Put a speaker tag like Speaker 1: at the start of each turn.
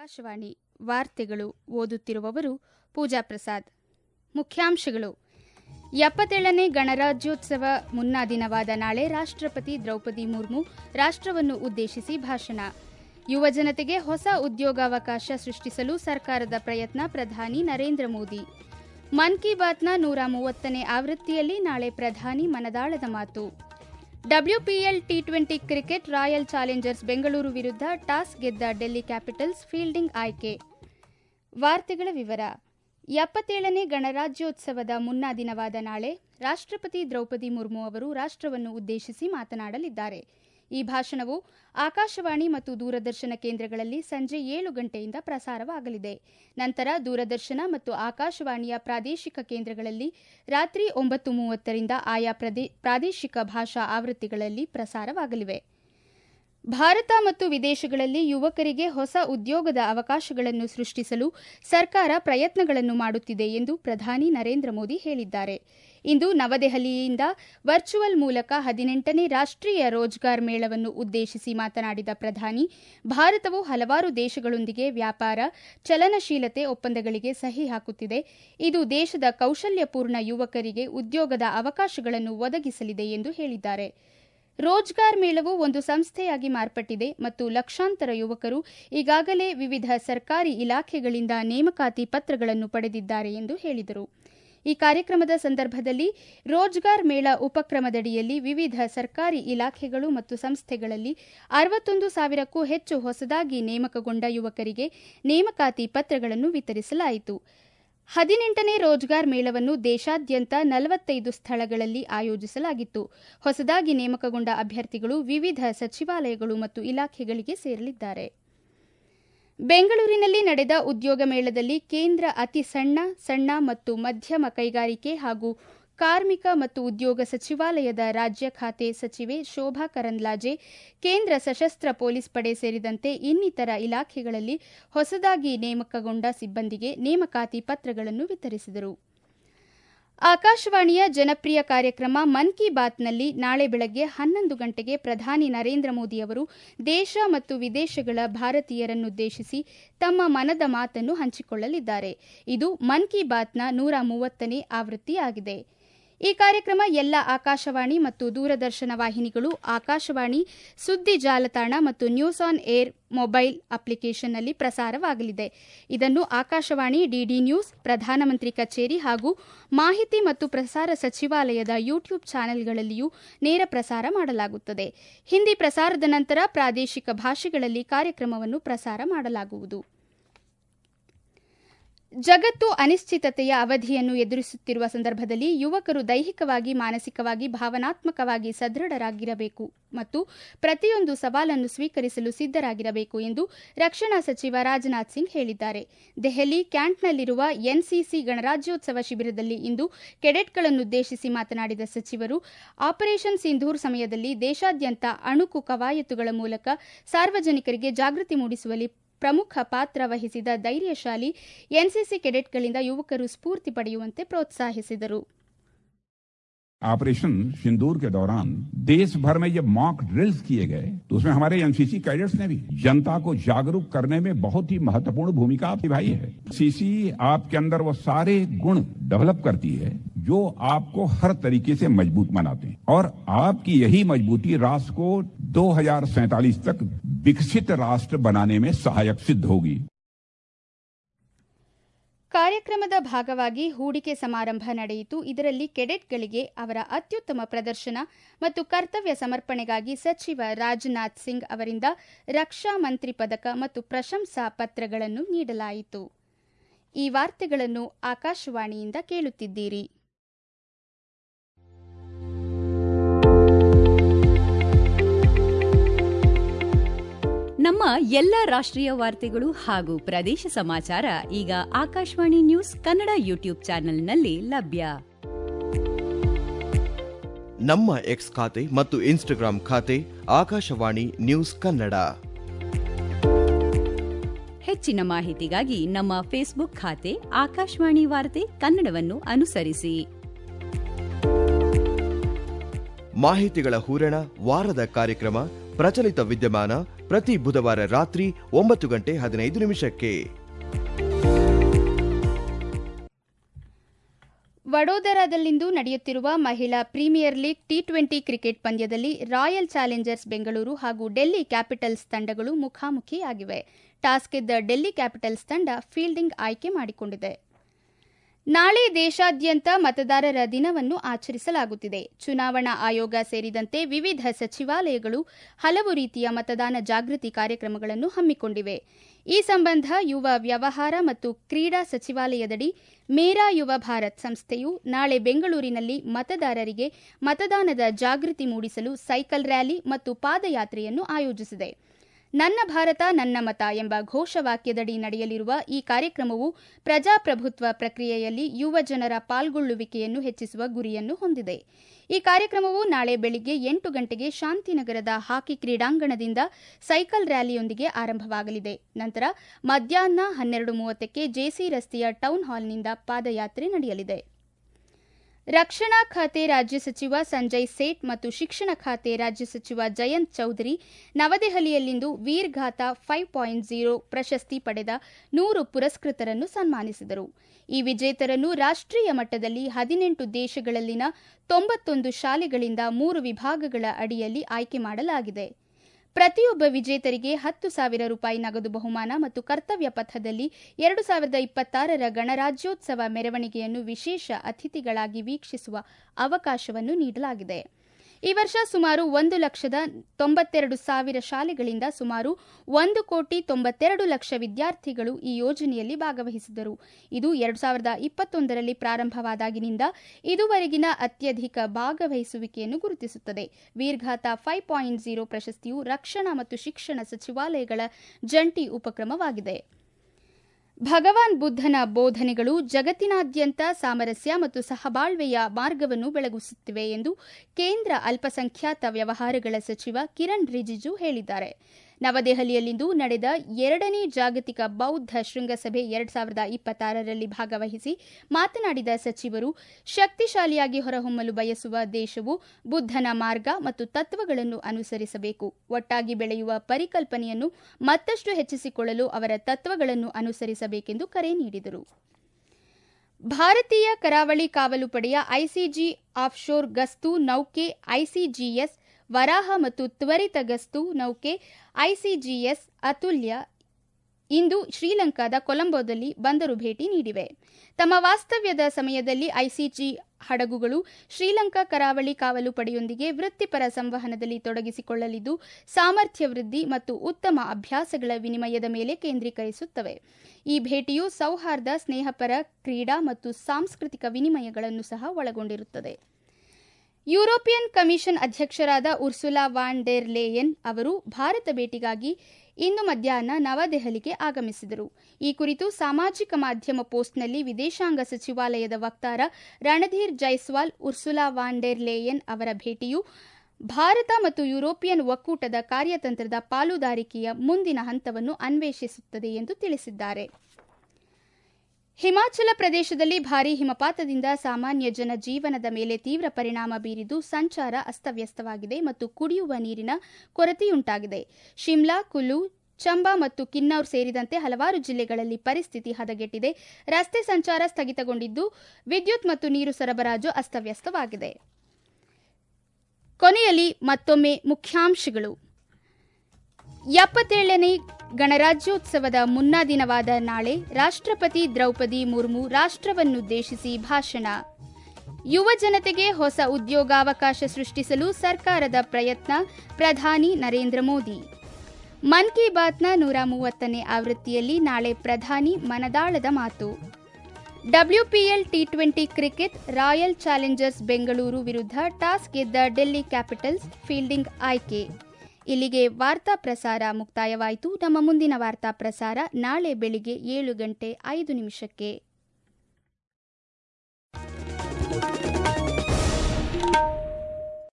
Speaker 1: ಆಕಾಶವಾಣಿ ವಾರ್ತೆಗಳು ಓದುತ್ತಿರುವವರು ಪೂಜಾ ಪ್ರಸಾದ್ ಮುಖ್ಯಾಂಶಗಳು ಎಪ್ಪತ್ತೇಳನೇ ಗಣರಾಜ್ಯೋತ್ಸವ ಮುನ್ನಾ ದಿನವಾದ ನಾಳೆ ರಾಷ್ಟ್ರಪತಿ ದ್ರೌಪದಿ ಮುರ್ಮು ರಾಷ್ಟ್ರವನ್ನು ಉದ್ದೇಶಿಸಿ ಭಾಷಣ ಯುವಜನತೆಗೆ ಹೊಸ ಉದ್ಯೋಗಾವಕಾಶ ಸೃಷ್ಟಿಸಲು ಸರ್ಕಾರದ ಪ್ರಯತ್ನ ಪ್ರಧಾನಿ ನರೇಂದ್ರ ಮೋದಿ ಮನ್ ಕಿ ಬಾತ್ನ ನೂರ ಮೂವತ್ತನೇ ಆವೃತ್ತಿಯಲ್ಲಿ ನಾಳೆ ಪ್ರಧಾನಿ ಮನದಾಳದ ಮಾತು WPL T twenty cricket Royal Challengers Bengaluru ವಿರುದ್ಧ ಟಾಸ್ ಗೆದ್ದ ಡೆಲ್ಲಿ ಕ್ಯಾಪಿಟಲ್ಸ್ ಫೀಲ್ಡಿಂಗ್ ಆಯ್ಕೆ ವಾರ್ತೆಗಳ ವಿವರ ಎಪ್ಪತ್ತೇಳನೇ ಗಣರಾಜ್ಯೋತ್ಸವದ ಮುನ್ನಾ ದಿನವಾದ ನಾಳೆ ರಾಷ್ಟ್ರಪತಿ ದ್ರೌಪದಿ ಮುರ್ಮು ಅವರು ರಾಷ್ಟ್ರವನ್ನು ಉದ್ದೇಶಿಸಿ ಮಾತನಾಡಲಿದ್ದಾರೆ ಈ ಭಾಷಣವು ಆಕಾಶವಾಣಿ ಮತ್ತು ದೂರದರ್ಶನ ಕೇಂದ್ರಗಳಲ್ಲಿ ಸಂಜೆ ಏಳು ಗಂಟೆಯಿಂದ ಪ್ರಸಾರವಾಗಲಿದೆ ನಂತರ ದೂರದರ್ಶನ ಮತ್ತು ಆಕಾಶವಾಣಿಯ ಪ್ರಾದೇಶಿಕ ಕೇಂದ್ರಗಳಲ್ಲಿ ರಾತ್ರಿ ಒಂಬತ್ತು ಮೂವತ್ತರಿಂದ ಆಯಾ ಪ್ರಾದೇಶಿಕ ಭಾಷಾ ಆವೃತ್ತಿಗಳಲ್ಲಿ ಪ್ರಸಾರವಾಗಲಿವೆ ಭಾರತ ಮತ್ತು ವಿದೇಶಗಳಲ್ಲಿ ಯುವಕರಿಗೆ ಹೊಸ ಉದ್ಯೋಗದ ಅವಕಾಶಗಳನ್ನು ಸೃಷ್ಟಿಸಲು ಸರ್ಕಾರ ಪ್ರಯತ್ನಗಳನ್ನು ಮಾಡುತ್ತಿದೆ ಎಂದು ಪ್ರಧಾನಿ ನರೇಂದ್ರ ಮೋದಿ ಹೇಳಿದ್ದಾರೆ ಇಂದು ನವದೆಹಲಿಯಿಂದ ವರ್ಚುವಲ್ ಮೂಲಕ ಹದಿನೆಂಟನೇ ರಾಷ್ಟ್ರೀಯ ರೋಜ್ಗಾರ್ ಮೇಳವನ್ನು ಉದ್ದೇಶಿಸಿ ಮಾತನಾಡಿದ ಪ್ರಧಾನಿ ಭಾರತವು ಹಲವಾರು ದೇಶಗಳೊಂದಿಗೆ ವ್ಯಾಪಾರ ಚಲನಶೀಲತೆ ಒಪ್ಪಂದಗಳಿಗೆ ಸಹಿ ಹಾಕುತ್ತಿದೆ ಇದು ದೇಶದ ಕೌಶಲ್ಯಪೂರ್ಣ ಯುವಕರಿಗೆ ಉದ್ಯೋಗದ ಅವಕಾಶಗಳನ್ನು ಒದಗಿಸಲಿದೆ ಎಂದು ಹೇಳಿದ್ದಾರೆ ರೋಜ್ಗಾರ್ ಮೇಳವು ಒಂದು ಸಂಸ್ಥೆಯಾಗಿ ಮಾರ್ಪಟ್ಟಿದೆ ಮತ್ತು ಲಕ್ಷಾಂತರ ಯುವಕರು ಈಗಾಗಲೇ ವಿವಿಧ ಸರ್ಕಾರಿ ಇಲಾಖೆಗಳಿಂದ ನೇಮಕಾತಿ ಪತ್ರಗಳನ್ನು ಪಡೆದಿದ್ದಾರೆ ಎಂದು ಹೇಳಿದರು ಈ ಕಾರ್ಯಕ್ರಮದ ಸಂದರ್ಭದಲ್ಲಿ ರೋಜ್ಗಾರ್ ಮೇಳ ಉಪಕ್ರಮದಡಿಯಲ್ಲಿ ವಿವಿಧ ಸರ್ಕಾರಿ ಇಲಾಖೆಗಳು ಮತ್ತು ಸಂಸ್ಥೆಗಳಲ್ಲಿ ಅರವತ್ತೊಂದು ಸಾವಿರಕ್ಕೂ ಹೆಚ್ಚು ಹೊಸದಾಗಿ ನೇಮಕಗೊಂಡ ಯುವಕರಿಗೆ ನೇಮಕಾತಿ ಪತ್ರಗಳನ್ನು ವಿತರಿಸಲಾಯಿತು ಹದಿನೆಂಟನೇ ರೋಜ್ಗಾರ್ ಮೇಳವನ್ನು ದೇಶಾದ್ಯಂತ ನಲವತ್ತೈದು ಸ್ಥಳಗಳಲ್ಲಿ ಆಯೋಜಿಸಲಾಗಿತ್ತು ಹೊಸದಾಗಿ ನೇಮಕಗೊಂಡ ಅಭ್ಯರ್ಥಿಗಳು ವಿವಿಧ ಸಚಿವಾಲಯಗಳು ಮತ್ತು ಇಲಾಖೆಗಳಿಗೆ ಸೇರಲಿದ್ದಾರೆ ಬೆಂಗಳೂರಿನಲ್ಲಿ ನಡೆದ ಉದ್ಯೋಗ ಮೇಳದಲ್ಲಿ ಕೇಂದ್ರ ಅತಿ ಸಣ್ಣ ಸಣ್ಣ ಮತ್ತು ಮಧ್ಯಮ ಕೈಗಾರಿಕೆ ಹಾಗೂ ಕಾರ್ಮಿಕ ಮತ್ತು ಉದ್ಯೋಗ ಸಚಿವಾಲಯದ ರಾಜ್ಯ ಖಾತೆ ಸಚಿವೆ ಶೋಭಾ ಕರಂದ್ಲಾಜೆ ಕೇಂದ್ರ ಸಶಸ್ತ್ರ ಪೊಲೀಸ್ ಪಡೆ ಸೇರಿದಂತೆ ಇನ್ನಿತರ ಇಲಾಖೆಗಳಲ್ಲಿ ಹೊಸದಾಗಿ ನೇಮಕಗೊಂಡ ಸಿಬ್ಬಂದಿಗೆ ನೇಮಕಾತಿ ಪತ್ರಗಳನ್ನು ವಿತರಿಸಿದರು ಆಕಾಶವಾಣಿಯ ಜನಪ್ರಿಯ ಕಾರ್ಯಕ್ರಮ ಮನ್ ಕಿ ಬಾತ್ನಲ್ಲಿ ನಾಳೆ ಬೆಳಗ್ಗೆ ಹನ್ನೊಂದು ಗಂಟೆಗೆ ಪ್ರಧಾನಿ ನರೇಂದ್ರ ಮೋದಿ ಅವರು ದೇಶ ಮತ್ತು ವಿದೇಶಗಳ ಭಾರತೀಯರನ್ನುದ್ದೇಶಿಸಿ ತಮ್ಮ ಮನದ ಮಾತನ್ನು ಹಂಚಿಕೊಳ್ಳಲಿದ್ದಾರೆ ಇದು ಮನ್ ಕಿ ಬಾತ್ನ ನೂರ ಮೂವತ್ತನೇ ಆವೃತ್ತಿಯಾಗಿದೆ ಈ ಕಾರ್ಯಕ್ರಮ ಎಲ್ಲ ಆಕಾಶವಾಣಿ ಮತ್ತು ದೂರದರ್ಶನ ವಾಹಿನಿಗಳು ಆಕಾಶವಾಣಿ ಸುದ್ದಿ ಜಾಲತಾಣ ಮತ್ತು ನ್ಯೂಸ್ ಆನ್ ಏರ್ ಮೊಬೈಲ್ ಅಪ್ಲಿಕೇಶನ್ನಲ್ಲಿ ಪ್ರಸಾರವಾಗಲಿದೆ ಇದನ್ನು ಆಕಾಶವಾಣಿ ಡಿಡಿ ನ್ಯೂಸ್ ಪ್ರಧಾನಮಂತ್ರಿ ಕಚೇರಿ ಹಾಗೂ ಮಾಹಿತಿ ಮತ್ತು ಪ್ರಸಾರ ಸಚಿವಾಲಯದ ಯೂಟ್ಯೂಬ್ ಚಾನೆಲ್ಗಳಲ್ಲಿಯೂ ನೇರ ಪ್ರಸಾರ ಮಾಡಲಾಗುತ್ತದೆ ಹಿಂದಿ ಪ್ರಸಾರದ ನಂತರ ಪ್ರಾದೇಶಿಕ ಭಾಷೆಗಳಲ್ಲಿ ಕಾರ್ಯಕ್ರಮವನ್ನು ಪ್ರಸಾರ ಮಾಡಲಾಗುವುದು ಜಗತ್ತು ಅನಿಶ್ಚಿತತೆಯ ಅವಧಿಯನ್ನು ಎದುರಿಸುತ್ತಿರುವ ಸಂದರ್ಭದಲ್ಲಿ ಯುವಕರು ದೈಹಿಕವಾಗಿ ಮಾನಸಿಕವಾಗಿ ಭಾವನಾತ್ಮಕವಾಗಿ ಸದೃಢರಾಗಿರಬೇಕು ಮತ್ತು ಪ್ರತಿಯೊಂದು ಸವಾಲನ್ನು ಸ್ವೀಕರಿಸಲು ಸಿದ್ದರಾಗಿರಬೇಕು ಎಂದು ರಕ್ಷಣಾ ಸಚಿವ ರಾಜನಾಥ್ ಸಿಂಗ್ ಹೇಳಿದ್ದಾರೆ ದೆಹಲಿ ಕ್ಯಾಂಟ್ನಲ್ಲಿರುವ ಎನ್ಸಿಸಿ ಗಣರಾಜ್ಯೋತ್ಸವ ಶಿಬಿರದಲ್ಲಿ ಇಂದು ಕೆಡೆಟ್ಗಳನ್ನುದ್ದೇಶಿಸಿ ಮಾತನಾಡಿದ ಸಚಿವರು ಆಪರೇಷನ್ ಸಿಂಧೂರ್ ಸಮಯದಲ್ಲಿ ದೇಶಾದ್ಯಂತ ಅಣುಕು ಕವಾಯತುಗಳ ಮೂಲಕ ಸಾರ್ವಜನಿಕರಿಗೆ ಜಾಗೃತಿ ಮೂಡಿಸುವಲ್ಲಿ ಪ್ರಮುಖ ಪಾತ್ರ ವಹಿಸಿದ ಧೈರ್ಯಶಾಲಿ ಎನ್ಸಿಸಿ ಕೆಡೆಟ್ಗಳಿಂದ ಯುವಕರು ಸ್ಫೂರ್ತಿ ಪಡೆಯುವಂತೆ ಪ್ರೋತ್ಸಾಹಿಸಿದರು
Speaker 2: ऑपरेशन सिंदूर के दौरान देश भर में ये मॉक ड्रिल्स किए गए तो उसमें हमारे एनसीसी कैडेट्स ने भी जनता को जागरूक करने में बहुत ही महत्वपूर्ण भूमिका निभाई है सीसी आपके अंदर वो सारे गुण डेवलप करती है जो आपको हर तरीके से मजबूत बनाते हैं और आपकी यही मजबूती राष्ट्र को दो तक विकसित राष्ट्र बनाने में सहायक सिद्ध होगी
Speaker 1: ಕಾರ್ಯಕ್ರಮದ ಭಾಗವಾಗಿ ಹೂಡಿಕೆ ಸಮಾರಂಭ ನಡೆಯಿತು ಇದರಲ್ಲಿ ಕೆಡೆಟ್ಗಳಿಗೆ ಅವರ ಅತ್ಯುತ್ತಮ ಪ್ರದರ್ಶನ ಮತ್ತು ಕರ್ತವ್ಯ ಸಮರ್ಪಣೆಗಾಗಿ ಸಚಿವ ರಾಜನಾಥ್ ಸಿಂಗ್ ಅವರಿಂದ ರಕ್ಷಾ ಮಂತ್ರಿ ಪದಕ ಮತ್ತು ಪ್ರಶಂಸಾ ಪತ್ರಗಳನ್ನು ನೀಡಲಾಯಿತು ಈ ವಾರ್ತೆಗಳನ್ನು ಆಕಾಶವಾಣಿಯಿಂದ ಕೇಳುತ್ತಿದ್ದೀರಿ
Speaker 3: ನಮ್ಮ ಎಲ್ಲ ರಾಷ್ಟ್ರೀಯ ವಾರ್ತೆಗಳು ಹಾಗೂ ಪ್ರದೇಶ ಸಮಾಚಾರ ಈಗ ಆಕಾಶವಾಣಿ ನ್ಯೂಸ್ ಕನ್ನಡ ಯೂಟ್ಯೂಬ್ ಚಾನೆಲ್ನಲ್ಲಿ ಲಭ್ಯ
Speaker 4: ನಮ್ಮ ಎಕ್ಸ್ ಖಾತೆ ಮತ್ತು ಇನ್ಸ್ಟಾಗ್ರಾಂ ಖಾತೆ ಆಕಾಶವಾಣಿ ನ್ಯೂಸ್ ಕನ್ನಡ
Speaker 3: ಹೆಚ್ಚಿನ ಮಾಹಿತಿಗಾಗಿ ನಮ್ಮ ಫೇಸ್ಬುಕ್ ಖಾತೆ ಆಕಾಶವಾಣಿ ವಾರ್ತೆ ಕನ್ನಡವನ್ನು ಅನುಸರಿಸಿ
Speaker 4: ಮಾಹಿತಿಗಳ ಹೂರಣ ವಾರದ ಕಾರ್ಯಕ್ರಮ ಪ್ರಚಲಿತ ವಿದ್ಯಮಾನ ಪ್ರತಿ ಬುಧವಾರ ರಾತ್ರಿ ಒಂಬತ್ತು ಗಂಟೆ ಹದಿನೈದು ನಿಮಿಷಕ್ಕೆ
Speaker 1: ವಡೋದರಾದಲ್ಲಿಂದು ನಡೆಯುತ್ತಿರುವ ಮಹಿಳಾ Premier League T twenty cricket ಪಂದ್ಯದಲ್ಲಿ ರಾಯಲ್ ಚಾಲೆಂಜರ್ಸ್ ಬೆಂಗಳೂರು ಹಾಗೂ ಡೆಲ್ಲಿ ಕ್ಯಾಪಿಟಲ್ಸ್ ತಂಡಗಳು ಮುಖಾಮುಖಿಯಾಗಿವೆ ಟಾಸ್ ಗೆದ್ದ ಡೆಲ್ಲಿ ಕ್ಯಾಪಿಟಲ್ಸ್ ತಂಡ ಫೀಲ್ಡಿಂಗ್ ಆಯ್ಕೆ ಮಾಡಿಕೊಂಡಿದೆ ನಾಳೆ ದೇಶಾದ್ಯಂತ ಮತದಾರರ ದಿನವನ್ನು ಆಚರಿಸಲಾಗುತ್ತಿದೆ ಚುನಾವಣಾ ಆಯೋಗ ಸೇರಿದಂತೆ ವಿವಿಧ ಸಚಿವಾಲಯಗಳು ಹಲವು ರೀತಿಯ ಮತದಾನ ಜಾಗೃತಿ ಕಾರ್ಯಕ್ರಮಗಳನ್ನು ಹಮ್ಮಿಕೊಂಡಿವೆ ಈ ಸಂಬಂಧ ಯುವ ವ್ಯವಹಾರ ಮತ್ತು ಕ್ರೀಡಾ ಸಚಿವಾಲಯದಡಿ ಮೇರಾ ಯುವ ಭಾರತ್ ಸಂಸ್ಥೆಯು ನಾಳೆ ಬೆಂಗಳೂರಿನಲ್ಲಿ ಮತದಾರರಿಗೆ ಮತದಾನದ ಜಾಗೃತಿ ಮೂಡಿಸಲು ಸೈಕಲ್ ರ್ಯಾಲಿ ಮತ್ತು ಪಾದಯಾತ್ರೆಯನ್ನು ಆಯೋಜಿಸಿದೆ ನನ್ನ ಭಾರತ ನನ್ನ ಮತ ಎಂಬ ಘೋಷವಾಕ್ಯದಡಿ ನಡೆಯಲಿರುವ ಈ ಕಾರ್ಯಕ್ರಮವು ಪ್ರಜಾಪ್ರಭುತ್ವ ಪ್ರಕ್ರಿಯೆಯಲ್ಲಿ ಯುವ ಜನರ ಪಾಲ್ಗೊಳ್ಳುವಿಕೆಯನ್ನು ಹೆಚ್ಚಿಸುವ ಗುರಿಯನ್ನು ಹೊಂದಿದೆ ಈ ಕಾರ್ಯಕ್ರಮವು ನಾಳೆ ಬೆಳಿಗ್ಗೆ ಎಂಟು ಗಂಟೆಗೆ ಶಾಂತಿನಗರದ ಹಾಕಿ ಕ್ರೀಡಾಂಗಣದಿಂದ ಸೈಕಲ್ ರ್ಯಾಲಿಯೊಂದಿಗೆ ಆರಂಭವಾಗಲಿದೆ ನಂತರ ಮಧ್ಯಾಹ್ನ ಹನ್ನೆರಡು ಮೂವತ್ತಕ್ಕೆ ಜೆಸಿ ರಸ್ತೆಯ ಟೌನ್ ಹಾಲ್ನಿಂದ ಪಾದಯಾತ್ರೆ ನಡೆಯಲಿದೆ ರಕ್ಷಣಾ ಖಾತೆ ರಾಜ್ಯ ಸಚಿವ ಸಂಜಯ್ ಸೇಠ್ ಮತ್ತು ಶಿಕ್ಷಣ ಖಾತೆ ರಾಜ್ಯ ಸಚಿವ ಜಯಂತ್ ಚೌಧರಿ ನವದೆಹಲಿಯಲ್ಲಿಂದು ವೀರ್ಘಾತ ಫೈವ್ ಪಾಯಿಂಟ್ ಝೀರೋ ಪ್ರಶಸ್ತಿ ಪಡೆದ ನೂರು ಪುರಸ್ಕೃತರನ್ನು ಸನ್ಮಾನಿಸಿದರು ಈ ವಿಜೇತರನ್ನು ರಾಷ್ಟ್ರೀಯ ಮಟ್ಟದಲ್ಲಿ ಹದಿನೆಂಟು ದೇಶಗಳಲ್ಲಿನ ತೊಂಬತ್ತೊಂದು ಶಾಲೆಗಳಿಂದ ಮೂರು ವಿಭಾಗಗಳ ಅಡಿಯಲ್ಲಿ ಆಯ್ಕೆ ಮಾಡಲಾಗಿದೆ ಪ್ರತಿಯೊಬ್ಬ ವಿಜೇತರಿಗೆ ಹತ್ತು ಸಾವಿರ ರೂಪಾಯಿ ನಗದು ಬಹುಮಾನ ಮತ್ತು ಕರ್ತವ್ಯ ಪಥದಲ್ಲಿ ಎರಡು ಸಾವಿರದ ಇಪ್ಪತ್ತಾರರ ಗಣರಾಜ್ಯೋತ್ಸವ ಮೆರವಣಿಗೆಯನ್ನು ವಿಶೇಷ ಅತಿಥಿಗಳಾಗಿ ವೀಕ್ಷಿಸುವ ಅವಕಾಶವನ್ನು ನೀಡಲಾಗಿದೆ ಈ ವರ್ಷ ಸುಮಾರು ಒಂದು ಲಕ್ಷದ ತೊಂಬತ್ತೆರಡು ಸಾವಿರ ಶಾಲೆಗಳಿಂದ ಸುಮಾರು ಒಂದು ಕೋಟಿ ತೊಂಬತ್ತೆರಡು ಲಕ್ಷ ವಿದ್ಯಾರ್ಥಿಗಳು ಈ ಯೋಜನೆಯಲ್ಲಿ ಭಾಗವಹಿಸಿದರು ಇದು ಎರಡು ಸಾವಿರದ ಇಪ್ಪತ್ತೊಂದರಲ್ಲಿ ಪ್ರಾರಂಭವಾದಾಗಿನಿಂದ ಇದುವರೆಗಿನ ಅತ್ಯಧಿಕ ಭಾಗವಹಿಸುವಿಕೆಯನ್ನು ಗುರುತಿಸುತ್ತದೆ ವೀರ್ಘಾತ ಫೈವ್ ಪಾಯಿಂಟ್ ಝೀರೋ ಪ್ರಶಸ್ತಿಯು ರಕ್ಷಣಾ ಮತ್ತು ಶಿಕ್ಷಣ ಸಚಿವಾಲಯಗಳ ಜಂಟಿ ಉಪಕ್ರಮವಾಗಿದೆ ಭಗವಾನ್ ಬುದ್ಧನ ಬೋಧನೆಗಳು ಜಗತ್ತಿನಾದ್ಯಂತ ಸಾಮರಸ್ಯ ಮತ್ತು ಸಹಬಾಳ್ವೆಯ ಮಾರ್ಗವನ್ನು ಬೆಳಗಿಸುತ್ತಿವೆ ಎಂದು ಕೇಂದ್ರ ಅಲ್ಪಸಂಖ್ಯಾತ ವ್ಯವಹಾರಗಳ ಸಚಿವ ಕಿರಣ್ ರಿಜಿಜು ಹೇಳಿದ್ದಾರೆ ನವದೆಹಲಿಯಲ್ಲಿಂದು ನಡೆದ ಎರಡನೇ ಜಾಗತಿಕ ಬೌದ್ಧ ಶೃಂಗಸಭೆ ಎರಡ್ ಸಾವಿರದ ಇಪ್ಪತ್ತಾರರಲ್ಲಿ ಭಾಗವಹಿಸಿ ಮಾತನಾಡಿದ ಸಚಿವರು ಶಕ್ತಿಶಾಲಿಯಾಗಿ ಹೊರಹೊಮ್ಮಲು ಬಯಸುವ ದೇಶವು ಬುದ್ಧನ ಮಾರ್ಗ ಮತ್ತು ತತ್ವಗಳನ್ನು ಅನುಸರಿಸಬೇಕು ಒಟ್ಟಾಗಿ ಬೆಳೆಯುವ ಪರಿಕಲ್ಪನೆಯನ್ನು ಮತ್ತಷ್ಟು ಹೆಚ್ಚಿಸಿಕೊಳ್ಳಲು ಅವರ ತತ್ವಗಳನ್ನು ಅನುಸರಿಸಬೇಕೆಂದು ಕರೆ ನೀಡಿದರು ಭಾರತೀಯ ಕರಾವಳಿ ಕಾವಲು ಪಡೆಯ ಐಸಿಜಿ ಆಫ್ಶೋರ್ ಗಸ್ತು ನೌಕೆ ಐಸಿಜಿಎಸ್ ವರಾಹ ಮತ್ತು ತ್ವರಿತ ಗಸ್ತು ನೌಕೆ ಐಸಿಜಿಎಸ್ ಅತುಲ್ಯ ಇಂದು ಶ್ರೀಲಂಕಾದ ಕೊಲಂಬೋದಲ್ಲಿ ಬಂದರು ಭೇಟಿ ನೀಡಿವೆ ತಮ್ಮ ವಾಸ್ತವ್ಯದ ಸಮಯದಲ್ಲಿ ಐಸಿಜಿ ಹಡಗುಗಳು ಶ್ರೀಲಂಕಾ ಕರಾವಳಿ ಕಾವಲು ಪಡೆಯೊಂದಿಗೆ ವೃತ್ತಿಪರ ಸಂವಹನದಲ್ಲಿ ತೊಡಗಿಸಿಕೊಳ್ಳಲಿದ್ದು ಸಾಮರ್ಥ್ಯ ವೃದ್ಧಿ ಮತ್ತು ಉತ್ತಮ ಅಭ್ಯಾಸಗಳ ವಿನಿಮಯದ ಮೇಲೆ ಕೇಂದ್ರೀಕರಿಸುತ್ತವೆ ಈ ಭೇಟಿಯು ಸೌಹಾರ್ದ ಸ್ನೇಹಪರ ಕ್ರೀಡಾ ಮತ್ತು ಸಾಂಸ್ಕೃತಿಕ ವಿನಿಮಯಗಳನ್ನು ಸಹ ಒಳಗೊಂಡಿರುತ್ತದೆ ಯುರೋಪಿಯನ್ ಕಮಿಷನ್ ಅಧ್ಯಕ್ಷರಾದ ಉರ್ಸುಲಾ ವಾನ್ ಡೆರ್ ಲೇಯನ್ ಅವರು ಭಾರತ ಭೇಟಿಗಾಗಿ ಇಂದು ಮಧ್ಯಾಹ್ನ ನವದೆಹಲಿಗೆ ಆಗಮಿಸಿದರು ಈ ಕುರಿತು ಸಾಮಾಜಿಕ ಮಾಧ್ಯಮ ಪೋಸ್ಟ್ನಲ್ಲಿ ವಿದೇಶಾಂಗ ಸಚಿವಾಲಯದ ವಕ್ತಾರ Randhir Jaiswal Ursula von der Leyen ಅವರ ಭೇಟಿಯು ಭಾರತ ಮತ್ತು ಯುರೋಪಿಯನ್ ಒಕ್ಕೂಟದ ಕಾರ್ಯತಂತ್ರದ ಪಾಲುದಾರಿಕೆಯ ಮುಂದಿನ ಹಂತವನ್ನು ಅನ್ವೇಷಿಸುತ್ತದೆ ಎಂದು ತಿಳಿಸಿದ್ದಾರೆ ಹಿಮಾಚಲ ಪ್ರದೇಶದಲ್ಲಿ ಭಾರೀ ಹಿಮಪಾತದಿಂದ ಸಾಮಾನ್ಯ ಜನ ಜೀವನದ ಮೇಲೆ ತೀವ್ರ ಪರಿಣಾಮ ಬೀರಿದ್ದು ಸಂಚಾರ ಅಸ್ತವ್ಯಸ್ತವಾಗಿದೆ ಮತ್ತು ಕುಡಿಯುವ ನೀರಿನ ಕೊರತೆಯುಂಟಾಗಿದೆ ಶಿಮ್ಲಾ ಕುಲು ಚಂಬಾ ಮತ್ತು ಕಿನ್ನೌರ್ ಸೇರಿದಂತೆ ಹಲವಾರು ಜಿಲ್ಲೆಗಳಲ್ಲಿ ಪರಿಸ್ಥಿತಿ ಹದಗೆಟ್ಟಿದೆ ರಸ್ತೆ ಸಂಚಾರ ಸ್ಥಗಿತಗೊಂಡಿದ್ದು ವಿದ್ಯುತ್ ಮತ್ತು ನೀರು ಸರಬರಾಜು ಅಸ್ತವ್ಯಸ್ತವಾಗಿದೆ ಕೊನೆಯಲ್ಲಿ ಮತ್ತೊಮ್ಮೆ ಮುಖ್ಯಾಂಶಗಳು ಎಪ್ಪತ್ತೇಳನೇ ಗಣರಾಜ್ಯೋತ್ಸವದ ಮುನ್ನಾ ದಿನವಾದ ನಾಳೆ ರಾಷ್ಟ್ರಪತಿ ದ್ರೌಪದಿ ಮುರ್ಮು ರಾಷ್ಟ್ರವನ್ನುದ್ದೇಶಿಸಿ ಭಾಷಣ ಯುವ ಜನತೆಗೆ ಹೊಸ ಉದ್ಯೋಗಾವಕಾಶ ಸೃಷ್ಟಿಸಲು ಸರ್ಕಾರದ ಪ್ರಯತ್ನ ಪ್ರಧಾನಿ ನರೇಂದ್ರ ಮೋದಿ ಮನ್ ಕಿ ಬಾತ್ನ ನೂರ ಮೂವತ್ತನೇ ಆವೃತ್ತಿಯಲ್ಲಿ ನಾಳೆ ಪ್ರಧಾನಿ ಮನದಾಳದ ಮಾತು WPL T twenty cricket Royal Challengers Bengaluru ವಿರುದ್ಧ ಟಾಸ್ ಗೆದ್ದ ಡೆಲ್ಲಿ ಕ್ಯಾಪಿಟಲ್ಸ್ ಫೀಲ್ಡಿಂಗ್ ಆಯ್ಕೆ ಇಲ್ಲಿಗೆ ವಾರ್ತಾ ಪ್ರಸಾರ ಮುಕ್ತಾಯವಾಯಿತು ನಮ್ಮ ಮುಂದಿನ ವಾರ್ತಾ ಪ್ರಸಾರ ನಾಳೆ ಬೆಳಿಗ್ಗೆ ಏಳು ಗಂಟೆ ಐದು ನಿಮಿಷಕ್ಕೆ